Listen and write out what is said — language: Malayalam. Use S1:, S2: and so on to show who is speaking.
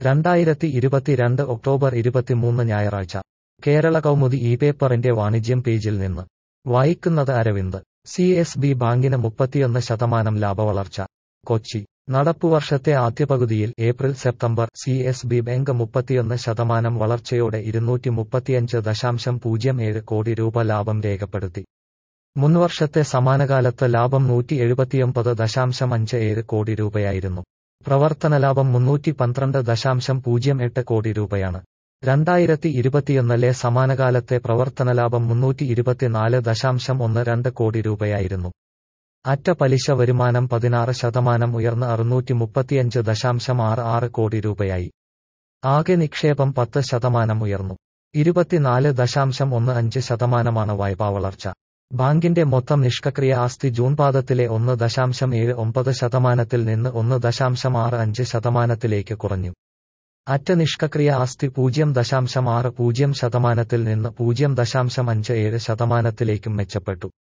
S1: രണ്ടായിരത്തി ഇരുപത്തിരണ്ട് ഒക്ടോബർ ഇരുപത്തിമൂന്ന് ഞായറാഴ്ച കേരള കൗമുദി ഈ പേപ്പറിന്റെ വാണിജ്യം പേജിൽ നിന്ന് വായിക്കുന്നത് അരവിന്ദ് സി എസ് ബി ബാങ്കിന് മുപ്പത്തിയൊന്ന് ശതമാനം ലാഭവളർച്ച കൊച്ചി നടപ്പുവർഷത്തെ ആദ്യപകുതിയിൽ April September C S B bank മുപ്പത്തിയൊന്ന് ശതമാനം വളർച്ചയോടെ ഇരുന്നൂറ്റി മുപ്പത്തിയഞ്ച് ദശാംശം പൂജ്യം ഏഴ് കോടി രൂപ ലാഭം രേഖപ്പെടുത്തി മുൻവർഷത്തെ സമാനകാലത്ത് ലാഭം നൂറ്റി എഴുപത്തിയൊമ്പത് ദശാംശം അഞ്ച് ഏഴ് കോടി രൂപയായിരുന്നു പ്രവർത്തന ലാഭം മുന്നൂറ്റി പന്ത്രണ്ട് ദശാംശം പൂജ്യം എട്ട് കോടി രൂപയാണ് രണ്ടായിരത്തി ഇരുപത്തിയൊന്നിലെ സമാനകാലത്തെ പ്രവർത്തന ലാഭം മുന്നൂറ്റി ഇരുപത്തിനാല് ദശാംശം ഒന്ന് രണ്ട് കോടി രൂപയായിരുന്നു അറ്റ പലിശ വരുമാനം പതിനാറ് ശതമാനം ഉയർന്ന് അറുന്നൂറ്റി മുപ്പത്തിയഞ്ച് ദശാംശം ആറ് ആറ് കോടി രൂപയായി ആകെ നിക്ഷേപം പത്ത് ശതമാനം ഉയർന്നു ഇരുപത്തിനാല് ദശാംശം ഒന്ന് അഞ്ച് ശതമാനമാണ് വായ്പാ വളർച്ച ബാങ്കിന്റെ മൊത്തം നിഷ്ക്രിയ ആസ്തി ജൂൺ പാദത്തിലെ ഒന്ന് ദശാംശം ഏഴ് ഒമ്പത് ശതമാനത്തിൽ നിന്ന് ഒന്ന് ദശാംശം ആറ് അഞ്ച് ശതമാനത്തിലേക്ക് കുറഞ്ഞു അറ്റ നിഷ്ക്രിയ ആസ്തി പൂജ്യം ദശാംശം ആറ് പൂജ്യം ശതമാനത്തിൽ നിന്ന് പൂജ്യം ദശാംശം അഞ്ച് ഏഴ് ശതമാനത്തിലേക്കും മെച്ചപ്പെട്ടു